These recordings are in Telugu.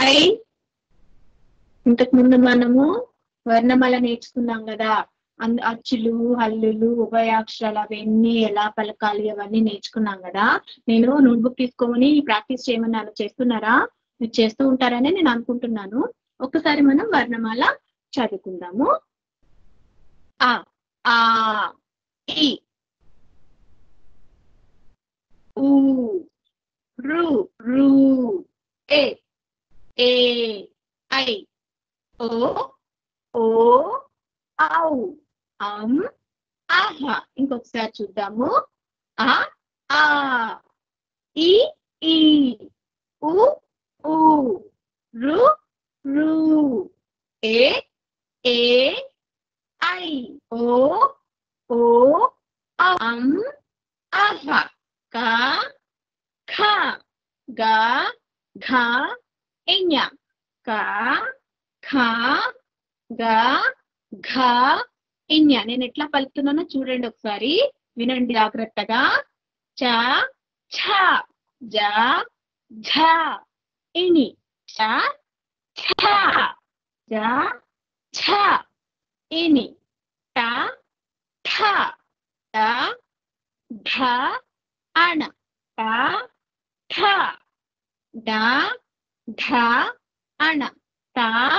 ఐ ఇంతకు ముందు మనము వర్ణమాల నేర్చుకున్నాం కదా అంద- అచ్చులు హల్లులు ఉభయాక్షరాలు అవన్నీ ఎలా పలకాలి అవన్నీ నేర్చుకున్నాం కదా నేను నోట్బుక్ తీసుకొని ప్రాక్టీస్ చేయమన్నాను చేస్తున్నారా మీరు చేస్తూ ఉంటారని నేను అనుకుంటున్నాను ఒకసారి మనం వర్ణమాల చదువుకుందాము ఆ ఆ ఈ ఊ రు రు ఏ ఏ ఐ ఓ ఓ ఔ అం ఆహా ఇంకొకసారి చూద్దాము ఆ ఆ ఈ ఈ ఉ ఊ రు రు ఏ ఏ ఐ ఓ ఓ అం ఆహా క ఖ గ ఘ ఇఞ క ఖ గ ఘ ఇఞ నేను ఎట్లా పలుకుతున్నానో చూడండి ఒకసారి వినండి జాగ్రత్తగా చ ఛ జ ఝ ఇని చ ఛ జ ఛ ఇని ట ఠ ట ఢ అణ ట ఠ డ ఢ అణ ట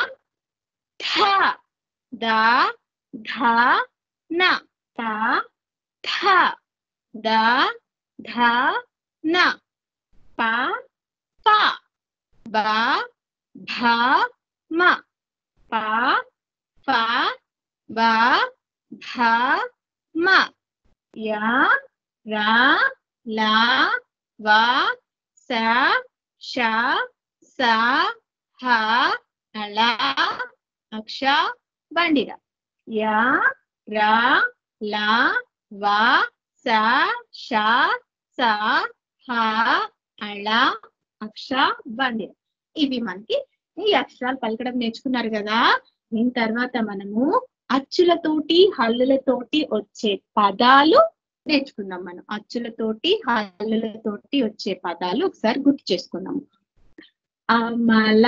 ఠ ద ధ న త థ ద ధ న ప ప బ భ మ ప ఫ బ భ మ య ర ల వ స ష స హ ళ అక్ష బండిర య ర ల వ స ష స హ అళ అక్ష బండిర ఇవి మనకి ఈ అక్షరాలు పలకడం నేర్చుకున్నారు కదా దీని తర్వాత మనము అచ్చులతోటి హల్లులతోటి వచ్చే పదాలు నేర్చుకుందాం మనం అచ్చులతోటి హల్లులతోటి వచ్చే పదాలు ఒకసారి గుర్తు చేసుకుందాము అమల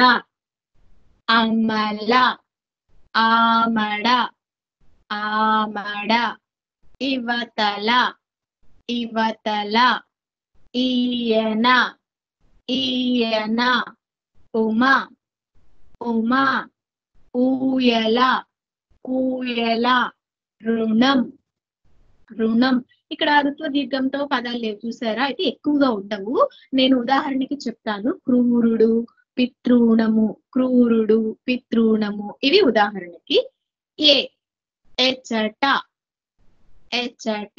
అమల ఆమడ ఆమడ ఇవతల ఇవతల ఈయన ఈయన ఉమ ఉమ ఊయల ఊయల రుణం రుణం ఇక్కడ ఋత్వ దీర్ఘంతో పదాలు లేవు చూసారా అయితే ఎక్కువగా ఉండవు నేను ఉదాహరణకి చెప్తాను క్రూరుడు పితృణము క్రూరుడు పితృణము ఇవి ఉదాహరణకి ఏ ఎచట ఎచట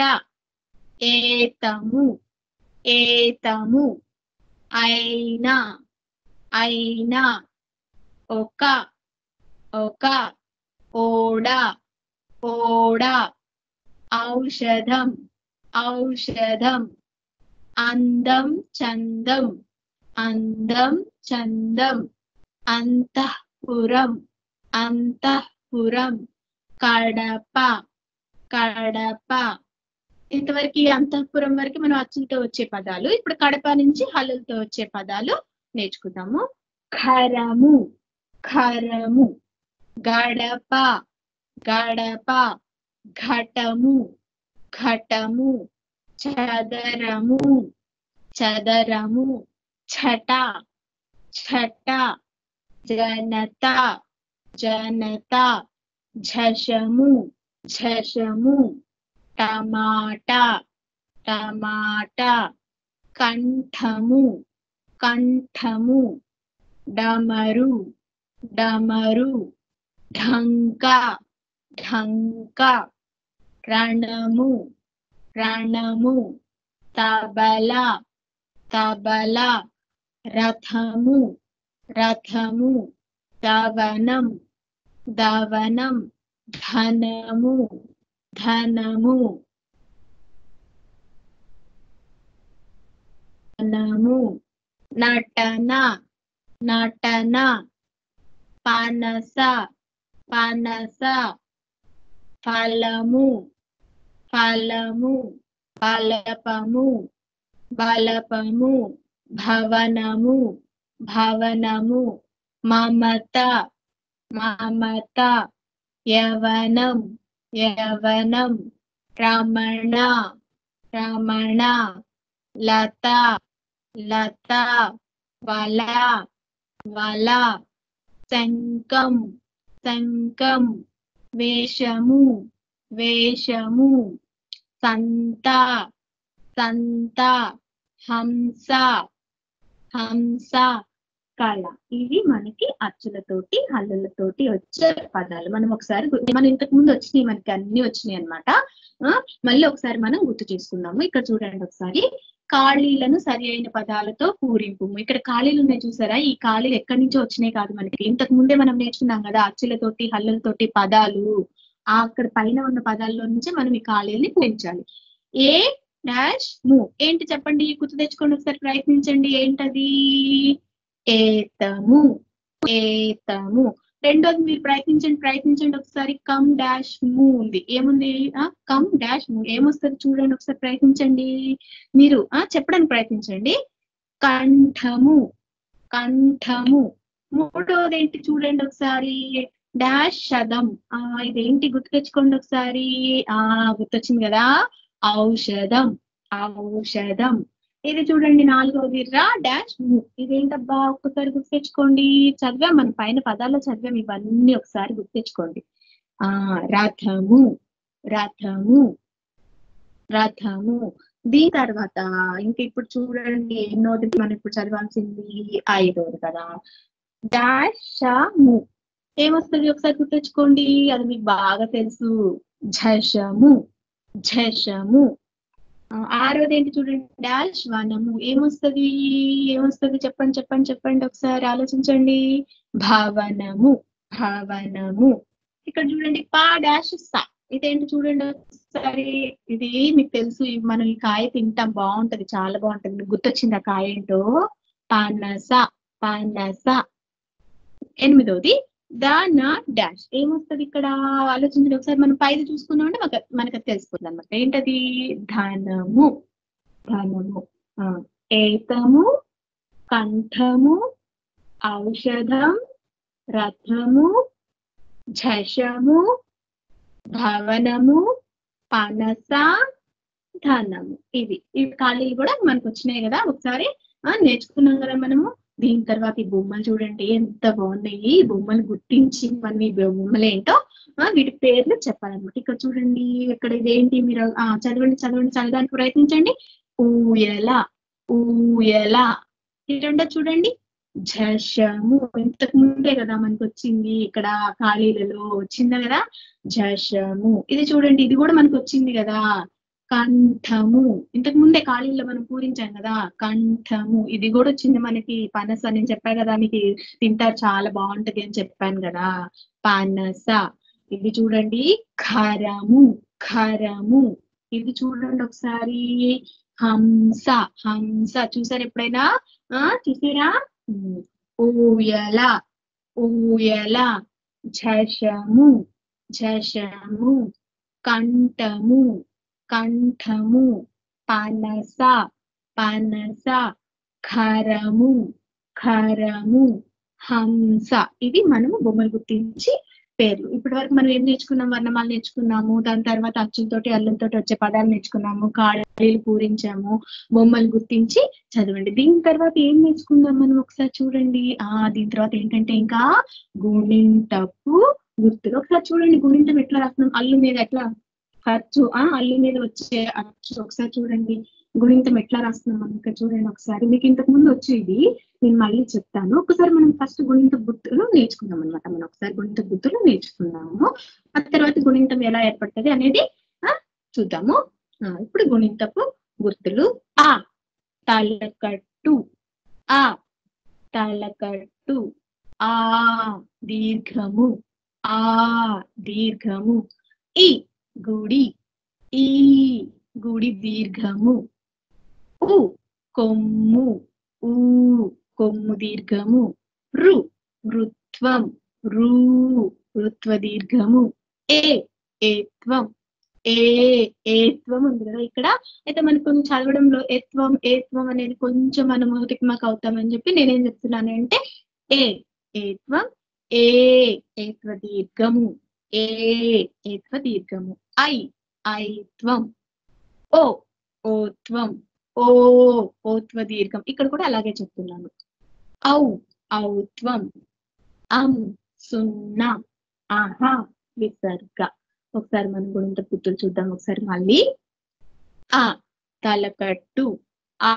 ఏతము ఏతము అయినా అయినా ఒక ఒక ఓడ ఓడ ఔషధం ఔషధం అందం చందం అందం చందం అంతఃపురం అంతఃపురం కడప కడప ఇంతవరకు ఈ అంతఃపురం వరకు మనం అచ్చులతో వచ్చే పదాలు ఇప్పుడు కడప నుంచి హల్లులతో వచ్చే పదాలు నేర్చుకుందాము ఖరము ఖరము గడప గడప ఘటము ఘటము చదరము చదరము ఛట ఛట జనత జనత ఝషము ఝషము టమాటా టమాటా కంఠము కంఠము డమరు డమరు ఢంక ఢంక రణము రణము తబల తబల రథము రథము దవనం దవనం ధనము ధనము ధనము నటన నటన పనస పనస ఫలము ఫలము బలపము బలపము భవనము భవనము మమత మమత యవనం యవనం రమణ రమణ లత లత వల వల శంకం శంకం వేషము వేషము సంత సంత హంస హంస కళ ఇవి మనకి అచ్చులతోటి హల్లులతోటి వచ్చే పదాలు మనం ఒకసారి గు- మనం ఇంతకు ముందు వచ్చినాయి మనకి అన్ని వచ్చినాయి అనమాట మళ్ళీ ఒకసారి మనం గుర్తు చేసుకుందాము ఇక్కడ చూడండి ఒకసారి ఖాళీలను సరి అయిన పదాలతో పూరింపు ఇక్కడ ఖాళీలు ఉన్నాయి చూసారా ఈ ఖాళీలు ఎక్కడి నుంచో వచ్చినాయి కాదు మనకి ఇంతకు ముందే మనం నేర్చుకున్నాం కదా అచ్చులతోటి హల్లులతోటి పదాలు ఆ అక్కడ పైన ఉన్న పదాల్లో నుంచి మనం ఈ ఖాళీల్ని పూరించాలి ఏ డాష్ ము ఏంటి చెప్పండి గుర్తు తెచ్చుకోండి ఒకసారి ప్రయత్నించండి ఏంటది ఏతము ఏతము రెండోది మీరు ప్రయత్నించండి ప్రయత్నించండి ఒకసారి కమ్ డాష్ ము ఉంది ఏముంది ఆ కమ్ డాష్ ము ఏమొస్తుంది చూడండి ఒకసారి ప్రయత్నించండి మీరు ఆ చెప్పడానికి ప్రయత్నించండి కంఠము కంఠము మూడోది ఏంటి చూడండి ఒకసారి డాష్ శదం ఆ ఇదేంటి గుర్తు తెచ్చుకోండి ఒకసారి ఆ గుర్తొచ్చింది కదా ఔషధం ఔషధం ఇది చూడండి నాలుగోది రా డాష్ ము ఇదేంటబ్బా ఒక్కసారి గుర్తు తెచ్చుకోండి చదివాం మన పైన పదాల్లో చదివాం ఇవన్నీ ఒకసారి గుర్తు తెచ్చుకోండి ఆ రథము రథము రథము దీని తర్వాత ఇంక ఇప్పుడు చూడండి ఎన్నోది మనం ఇప్పుడు చదవాల్సింది ఐదోది కదా డాషము ఏమొస్తుంది ఒకసారి గుర్తు తెచ్చుకోండి అది మీకు బాగా తెలుసు ఝషము ఝషము ఆ, ఆరోది ఏంటి చూడండి డాష్ వనము ఏమొస్తుంది ఏమొస్తుంది చెప్పండి చెప్పండి చెప్పండి ఒకసారి ఆలోచించండి భవనము భవనము ఇక్కడ చూడండి పా డాష్ సా ఇదేంటి చూడండి ఒకసారి ఇది మీకు తెలుసు ఇవి మనం ఈ కాయ తింటాం బాగుంటది చాలా బాగుంటది మీకు గుర్తొచ్చింది ఆ కాయ ఏంటో పనస పనస ఎనిమిదోది దాన డాష్ ఏమొస్తుంది ఇక్కడ ఆలోచించండి ఒకసారి మనం పైది చూసుకున్నాం అంటే మనకు మనకు అది తెలిసిపోతుంది అనమాట ఏంటది ధనము ధనము ఆ, ఏతము కంఠము ఔషధం రథము ఝషము భవనము పనస ధనము ఇవి ఇవి ఖాళీలు కూడా మనకు వచ్చినాయి కదా ఒకసారి ఆ, నేర్చుకున్నాం కదా మనము దీని తర్వాత ఈ బొమ్మలు చూడండి ఎంత బాగున్నాయి ఈ బొమ్మలు గుర్తించి మనం ఈ బొమ్మలు ఏంటో ఆ, వీటి పేర్లు చెప్పాలన్నమాట ఇక్కడ చూడండి ఇక్కడ ఇదేంటి మీరు ఆ చదవండి చదవండి చదవడానికి ప్రయత్నించండి ఊయల ఊయల ఈ రెండో చూడండి ఝషము ఇంతకు ముందే కదా మనకు వచ్చింది ఇక్కడ ఖాళీలలో వచ్చిందా కదా ఝషము ఇది చూడండి ఇది కూడా మనకు వచ్చింది కదా కంఠము ఇంతకు ముందే ఖాళీలో మనం పూరించాం కదా కంఠము ఇది కూడా వచ్చింది మనకి పనస నేను చెప్పా కదా మీకు తింటారు చాలా బాగుంటది అని చెప్పాను కదా పనస ఇది చూడండి ఖరము ఖరము ఇది చూడండి ఒకసారి హంస హంస చూసారు ఎప్పుడైనా ఆ చూసారా ఉమ్. ఊయల ఊయల ఝషము ఝషము కంఠము కంఠము పనస పనస ఖరము ఖరము హంస ఇవి మనము బొమ్మలు గుర్తించి పేర్లు ఇప్పటి వరకు మనం ఏం నేర్చుకున్నాం వర్ణమాలు నేర్చుకున్నాము దాని తర్వాత అచ్చులతోటి అల్లంతోటి వచ్చే పదాలు నేర్చుకున్నాము ఖాళీలు పూరించాము బొమ్మలు గుర్తించి చదవండి దీని తర్వాత ఏం నేర్చుకుందాం మనం ఒకసారి చూడండి ఆ దీని తర్వాత ఏంటంటే ఇంకా గుణింటపు గుర్తులు ఒకసారి చూడండి గుణింతం ఎట్లా రాస్తున్నాం అల్లు మీద ఎట్లా ఖర్చు ఆ అల్లు మీద వచ్చే అచ్చు ఒకసారి చూడండి గుణింతం ఎట్లా రాస్తున్నాం మనం ఇక్కడ చూడండి ఒకసారి మీకు ఇంతకు ముందు వచ్చి ఇది నేను మళ్ళీ చెప్తాను ఒకసారి మనం ఫస్ట్ గుణింత గుర్తులు నేర్చుకుందాం అనమాట మనం ఒకసారి గుణింత గుర్తులు నేర్చుకున్నాము ఆ తర్వాత గుణింతం ఎలా ఏర్పడుతుంది అనేది ఆ చూద్దాము ఆ, ఇప్పుడు గుణింతపు గుర్తులు ఆ తలకట్టు ఆ తలకట్టు ఆ దీర్ఘము ఆ దీర్ఘము ఈ గుడి ఈ గుడి దీర్ఘము ఉ కొమ్ము ఊ కొమ్ము దీర్ఘము రు ఋత్వం రూ ఋత్వ దీర్ఘము ఏ ఏత్వం ఏ ఏత్వం ఉంది కదా ఇక్కడ అయితే మనకు కొంచెం చదవడంలో ఏత్వం ఏత్వం అనేది కొంచెం మనము తిక్మక్ అవుతామని చెప్పి నేనేం చెప్తున్నాను అంటే ఏ ఏత్వం ఏ ఏత్వ దీర్ఘము ఏ ఏత్వ దీర్ఘము ఐ ఐత్వం ఓ ఓత్వం ఓ ఓత్వ దీర్ఘం ఇక్కడ కూడా అలాగే చెప్తున్నాను ఔ ఔత్వం అం సున్నా ఆహా విసర్గ ఒకసారి మనం గుణింత పుత్తులు చూద్దాం ఒకసారి మళ్ళీ ఆ తలకట్టు ఆ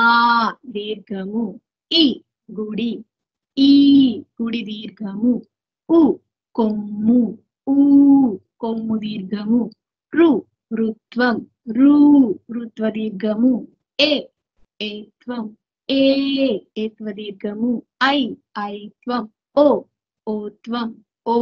దీర్ఘము ఈ గుడి ఈ గుడి దీర్ఘము ఉ కొమ్ము ఊ కొమ్ము దీర్ఘము రు రుత్వం రు రుత్వ దీర్ఘము ఏ ఏత్వం ఏ ఏత్వ దీర్ఘము ఐ ఐత్వం ఓ ఓత్వం ఓ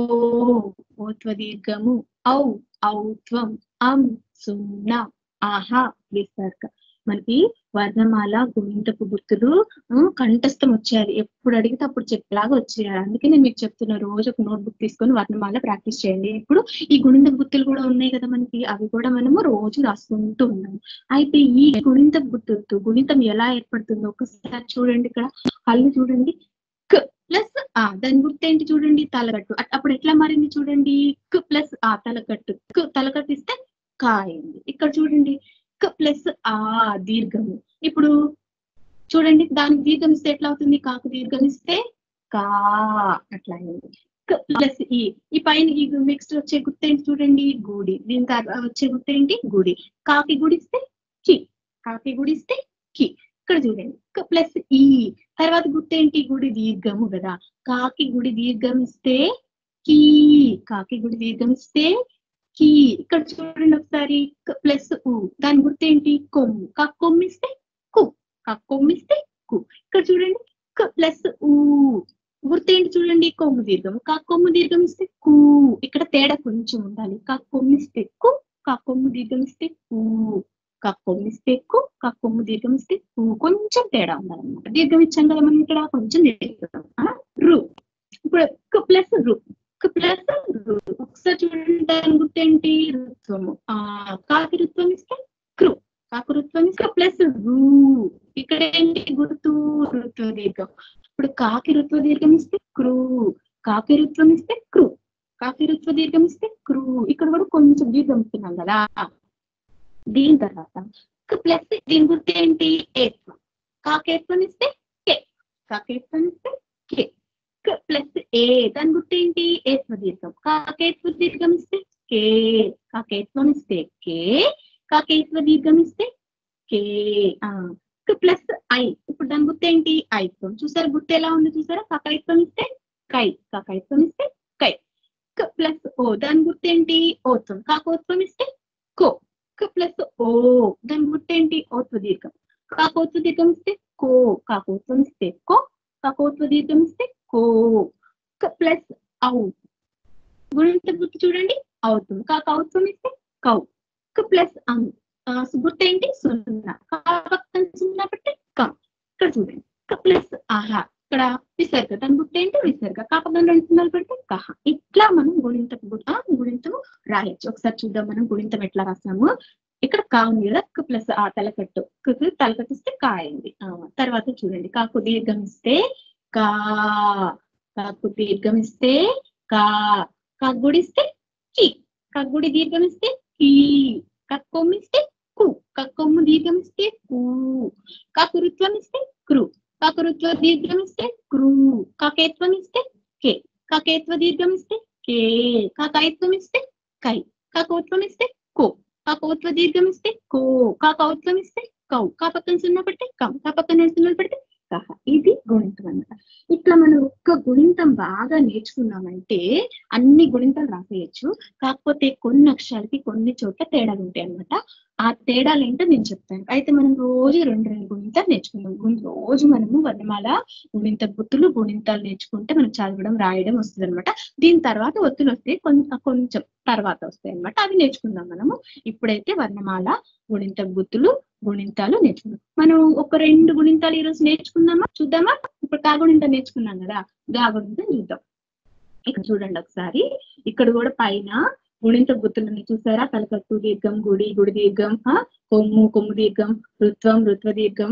ఓత్వ దీర్ఘము ఔ ఔత్వం అం సున్నా ఆహా విసర్గ మనకి వర్ణమాల గుణింతపు గుర్తులు ఉం, కంఠస్థం వచ్చేయాలి ఎప్పుడు అడిగితే అప్పుడు చెప్పేలాగా వచ్చేయాలి అందుకే నేను మీకు చెప్తున్నా రోజు ఒక నోట్బుక్ తీసుకొని వర్ణమాల ప్రాక్టీస్ చేయండి ఇప్పుడు ఈ గుణింత గుర్తులు కూడా ఉన్నాయి కదా మనకి అవి కూడా మనము రోజు రాసుకుంటూ ఉన్నాము అయితే ఈ గుణింత గుర్తులతో గుణితం ఎలా ఏర్పడుతుందో ఒకసారి చూడండి ఇక్కడ కళ్ళు చూడండి క్ ప్లస్ ఆ దాని గుర్తు ఏంటి చూడండి తలకట్టు అట్- అప్పుడు ఎట్లా మారింది చూడండి క్ ప్లస్ ఆ తలకట్టు క్ తలకట్టు ఇస్తే కా అయింది ఇక్కడ చూడండి క్ ప్లస్ ఆ దీర్ఘము ఇప్పుడు చూడండి దానికి దీర్ఘం ఇస్తే ఎట్లా అవుతుంది కాకు దీర్ఘం ఇస్తే కా అట్లా అయింది క్ ప్లస్ ఈ ఈ పైన ఈ నెక్స్ట్ వచ్చే గుర్తు ఏంటి చూడండి గుడి దీని తర్వాత వచ్చే గుర్తు ఏంటి గుడి కాకి గుడిస్తే కి కాకి గుడిస్తే కి ఇక్కడ చూడండి క్ ప్లస్ ఈ తర్వాత గుర్తు ఏంటి గుడి దీర్ఘము కదా కాకి గుడి దీర్ఘం ఇస్తే కీ కాకి గుడి దీర్ఘం ఇస్తే కీ ఇక్కడ చూడండి ఒకసారి ప్లస్ ఉ దాని గుర్తు ఏంటి కొమ్ము కా కొమ్ము ఇస్తే కు కా కొమ్ము ఇస్తే కు ఇక్కడ చూడండి క ప్లస్ ఊ గుర్తు ఏంటి చూడండి కొమ్ము దీర్ఘం కా కొమ్ము దీర్ఘం ఇస్తే కు ఇక్కడ తేడా కొంచెం ఉండాలి కా కొమ్ము ఇస్తే కు కా కొమ్ము దీర్ఘం ఇస్తే కు కా కొమ్ము ఇస్తే కు కా కొమ్ము దీర్ఘం ఇస్తే కు కొంచెం తేడా ఉండాలన్నమాట దీర్ఘం ఇచ్చాం కదా మనం ఇక్కడ కొంచెం దీర్ఘం ఆ? రు ఇప్పుడు క ప్లస్ రు క ప్లస్ రు ఒకసారి చూడండి దాని గుర్తు ఏంటి రుత్వము ఆ కాకి రుత్వం ఇస్తే క్రు కాకు రుత్వం ఇస్తే ప్లస్ రు ఇక్కడ ఏంటి గుర్తు రుత్వ దీర్ఘం ఇప్పుడు కాకి రుత్వ దీర్ఘం ఇస్తే క్రూ కాకి రుత్వం ఇస్తే క్రు కాకి రుత్వ దీర్ఘం ఇస్తే క్రూ ఇక్కడ కూడా కొంచెం దీర్ఘం ఇస్తున్నాం కదా దీని తర్వాత ప్లస్ దీని గుర్తు ఏంటి ఏత్వం కాకేత్వం ఇస్తే కే కాకేత్వం ఇస్తే కే ప్లస్ ఏ దాని గుర్తు ఏంటి ఏత్వ దీర్ఘం కాకేత్వ దీర్ఘం ఇస్తే కే కాకేత్వం ఇస్తే కే కాకేత్వ దీర్ఘం ఇస్తే కే ఆ ప్లస్ ఐ ఇప్పుడు దాని గుర్తు ఏంటి ఐత్వం చూసారా గుర్తు ఎలా ఉంది చూసారా కాకైత్వం ఇస్తే కై కాకైత్వం ఇస్తే కై ప్లస్ ఓ దాని గుర్తు ఏంటి ఓత్వం కాకోత్వం ఇస్తే కో ప్లస్ ఓ దాని గుర్తు ఏంటి ఓత్వ దీర్ఘం కాకోత్వ దీర్ఘం ఇస్తే కో కాకోత్వం ఇస్తే కో కాకోత్వ దీర్ఘం ఇస్తే కో ప్లస్ ఔ గుణింత గుర్తు చూడండి అవుతుంది కాకౌత్వం ఇస్తే కౌ ప్లస్ అం ఆ, గుర్తు ఏంటి సున్నా పక్కన సున్నా పెట్టి కం ఇక్కడ చూడండి ప్లస్ ఆహా ఇక్కడ విసర్గ దాని గుర్తు ఏంటి విసర్గ కాపక్కన రెండు సున్నాలు పెడితే కహ ఇట్లా మనం గుణింతపు గుర్తు ఆ, గుణింతము రాయొచ్చు ఒకసారి చూద్దాం మనం గుణింతం ఎట్లా రాసాము ఇక్కడ కా ఉంది కదా క్ ప్లస్ ఆ తలకట్టు కు తలకట్టు ఇస్తే కా అయింది ఆ, తర్వాత చూడండి కాకు దీర్ఘం ఇస్తే కా కాకు దీర్ఘం ఇస్తే కా కగ్గుడి ఇస్తే కి కగ్గుడి దీర్ఘం ఇస్తే కీ కక్కొమ్ము ఇస్తే కు కక్కొమ్ము దీర్ఘం ఇస్తే కు కాకురుత్వం ఇస్తే క్రు కాకురుత్వ దీర్ఘం ఇస్తే క్రూ కాకేత్వం ఇస్తే కే కాకేత్వ దీర్ఘం ఇస్తే కే కాకాయత్వం ఇస్తే కై కాకోత్వం ఇస్తే కో కాకోత్వ దీర్ఘం ఇస్తే కో కాకౌత్వం ఇస్తే కౌ కా పక్కన సున్నా పెడితే కం కా పక్కన రెండు సున్నాలు పెడితే కహ ఇది గుణింతం అన్నమాట ఇట్లా మనం ఒక్క గుణింతం బాగా నేర్చుకున్నామంటే అన్ని గుణింతాలు రాసేయచ్చు కాకపోతే కొన్ని అక్షరాలకి కొన్ని చోట్ల తేడాలు ఉంటాయి అన్నమాట ఆ తేడాలు ఏంటో నేను చెప్తాను అయితే మనం రోజు రెండు రెండు గుణింతాలు నేర్చుకుందాం గుణి- రోజు మనము వర్ణమాల గుణింత గుర్తులు గుణింతాలు నేర్చుకుంటే మనకు చదవడం రాయడం వస్తుంది అనమాట దీని తర్వాత ఒత్తులు వస్తే కొంచెం కొంచెం తర్వాత వస్తాయి అనమాట అవి నేర్చుకుందాం మనము ఇప్పుడైతే వర్ణమాల గుణింత గుర్తులు గుణింతాలు నేర్చుకుందాం మనం ఒక రెండు గుణింతాలు ఈ రోజు నేర్చుకుందామా చూద్దామా ఇప్పుడు కా గుణింతం నేర్చుకున్నాం కదా గా గుణింతం చూద్దాం ఇక్కడ చూడండి ఒకసారి ఇక్కడ కూడా పైన గుణింత గుర్తులని చూసారా తలకట్టు దీర్ఘం గుడి గుడి దీర్ఘం ఆ కొమ్ము కొమ్ము దీర్ఘం రుత్వం రుత్వ దీర్ఘం ఆ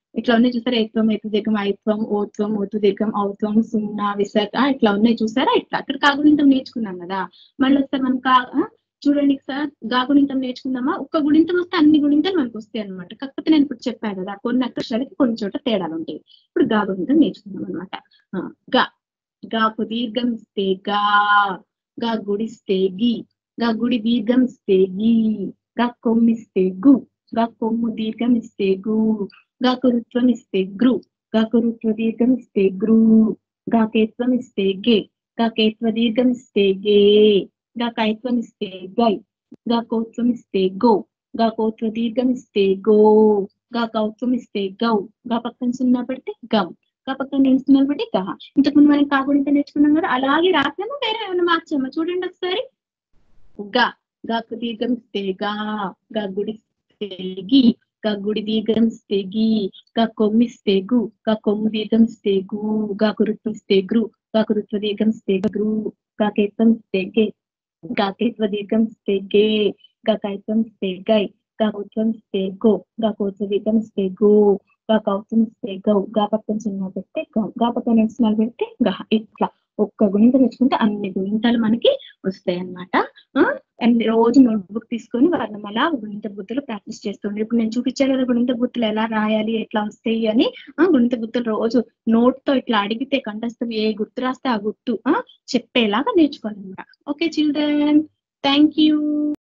ఇట్లా ఉన్నాయి చూసారా ఏత్వం ఎత్తు దిగ్గం ఐత్వం ఓత్వం ఓతు దిగ్గం ఔత్వం సున్నా విశాఖ ఇట్లా ఉన్నాయి చూసారా ఇట్లా అక్కడ కాగుణింతం నేర్చుకున్నాం కదా మళ్ళీ ఒకసారి మనం కా ఆ, చూడండి సార్ గా గుణింతం నేర్చుకుందామా ఒక్క గుణింతం వస్తే అన్ని గుణింతాలు మనకు వస్తాయి అనమాట కాకపోతే నేను ఇప్పుడు చెప్పాను కదా కొన్ని అక్షరాలకి కొన్ని చోట తేడాలు ఉంటాయి ఇప్పుడు గా గుణింతం నేర్చుకుందాం అనమాట గా గాకు దీర్ఘం ఇస్తే గా గా గుడిస్తే గి గా గుడి దీర్ఘం ఇస్తే గి గా కొమ్మిస్తే గు గా కొమ్ము దీర్ఘం ఇస్తే గు గా కురుత్వం ఇస్తే గ్రు గా కురుత్వ దీర్ఘం ఇస్తే గ్రు గా కేత్వం ఇస్తే గే గా కేత్వ దీర్ఘం ఇస్తే గే గా కైత్వం ఇస్తే గై గా కౌత్వం ఇస్తే గో గా కౌత్వ దీర్ఘం ఇస్తే గో గా కౌత్వం ఇస్తే గౌ గా పక్కన సున్నా పెడితే గం గా పక్కన రెండు సున్నాలు పెడితే గహ ఇంతకు ముందు మనం కాకుండా నేర్చుకున్నాం కదా అలాగే రాసాము వేరే ఏమైనా మార్చామా చూడండి ఒకసారి గా గాకు దీర్ఘం ఇస్తే గా గా గుడిస్తే గి గా గుడి దీర్ఘం ఇస్తే గి గా కొమ్మిస్తే గు గా కొమ్ము దీర్ఘం ఇస్తే గు గా కురుత్వం ఇస్తే గ్రు గా కురుత్వ దీర్ఘం ఇస్తే గ్రు గా కేత్వం ఇస్తే గే గా కేత్వ దీర్ఘం ఇస్తే గే గా కైత్వం ఇస్తే గై గా కౌత్వం ఇస్తే గో గా కౌత్వ దీర్ఘం ఇస్తే గో గా కౌత్వం ఇస్తే గౌ గా పక్కన చిన్న పెడితే గౌ గా పక్కన రెండు సున్నాలు పెడితే గహ ఇట్లా ఒక్క గుణింతం తెచ్చుకుంటే అన్ని గుణింతాలు మనకి వస్తాయి అన్నమాట ఆ, అండ్ రోజు నోట్బుక్ తీసుకొని వర్ణమాల గుణింత గుర్తులు ప్రాక్టీస్ చేస్తుండే ఇప్పుడు నేను చూపించాను కదా గుణింత గుర్తులు ఎలా రాయాలి ఎట్లా వస్తాయి అని ఆ గుణింత గుర్తులు రోజు నోట్ తో ఇట్లా అడిగితే కంఠస్థం ఏ గుర్తు రాస్తే ఆ గుర్తు ఆ చెప్పేలాగా నేర్చుకోవాలన్నమాట ఓకే చిల్డ్రన్ థ్యాంక్ యూ